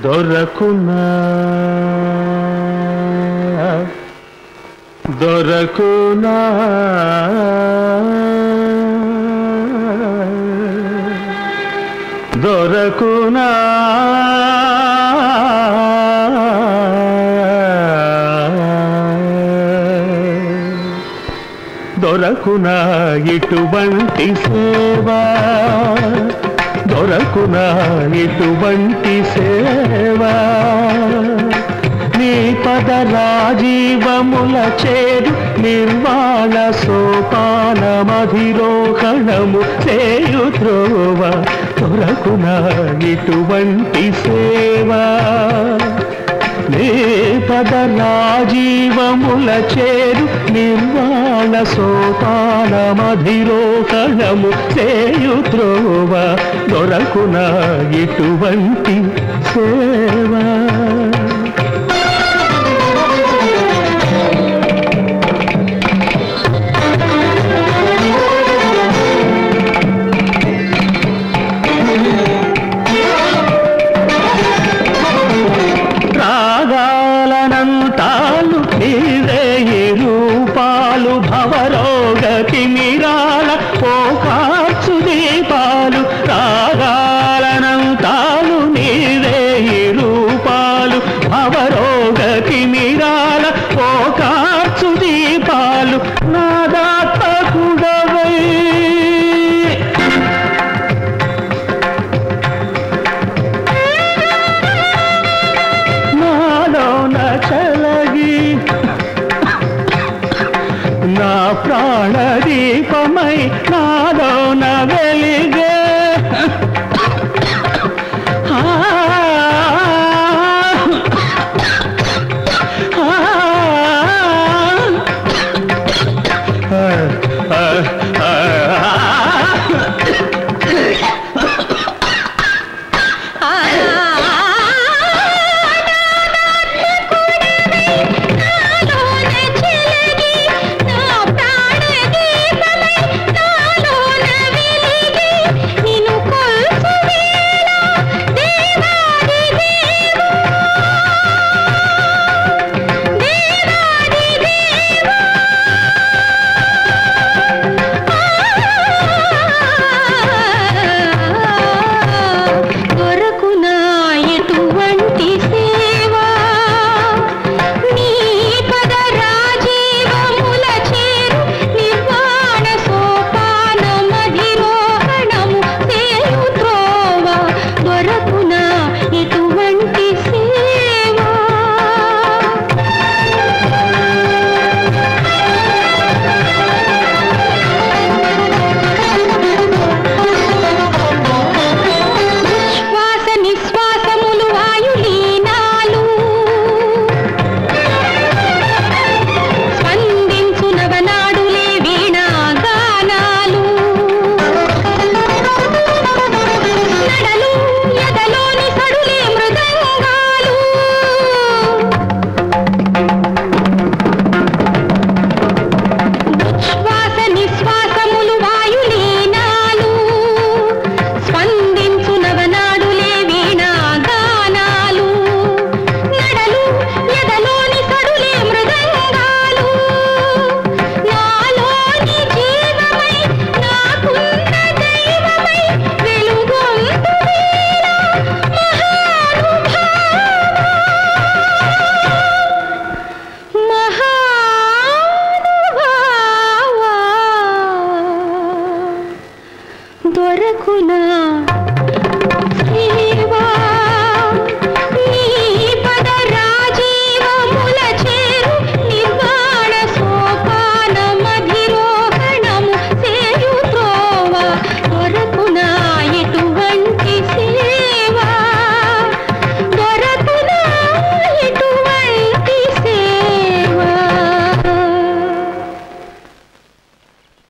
దొరకునా దొరకునా దొరకునా దొరకునా ఇటువంటి సేవా దొరకునా ఇటువంటి సేవా నీ పద రాజీవముల చేరు నిర్వాణ సోపాన మధిరోహణము చేయు త్రోవ దొరకునా ఇటువంటి సేవా నీ పద రాజీవముల చేరు నిర్వాణ సోపాన మధిరోహణము చేయు త్రోవ దొరకున ఇటువంటి సేవా రాగాలనంతాలు నీవే ఈ రూపాలు భవరోగతి మిరాల పోకార్చు దీపాలు రాగాలనంతాలు నీవే ఈ రూపాలు భవరోగతి మిరాల పోకార్చు దీపాలు నాదాత్మకుడవై నాలోన చలగి నా ప్రాణ దీపమై నాలోన వెలిగే ఆ, ఆ, ఆ, ఆ, దొరకునా ఎటువంటి సేవా నీ పద రాజీవముల చేరు నిర్వాణ సోపాన మధిరోహణము సేయు త్రోవ దొరకునా ఎటువంటి సేవా శ్వాస నిశ్వాసములు వాయులీనాలు స్పందించు నవనాడులే వీణాగానాలు నడలు ఎదలోని సడులే మృదంగాలు శ్వాస నిశ్వాసములు వాయులీనాలు స్పందించు నవనాడులే వీణాగానాలు నడలు ఎదలోని సడులే మృదంగాలు నాలోని జీవమై నాకున్న దైవమై వెలుగొందు మహానుభావా దొరకునా సేవా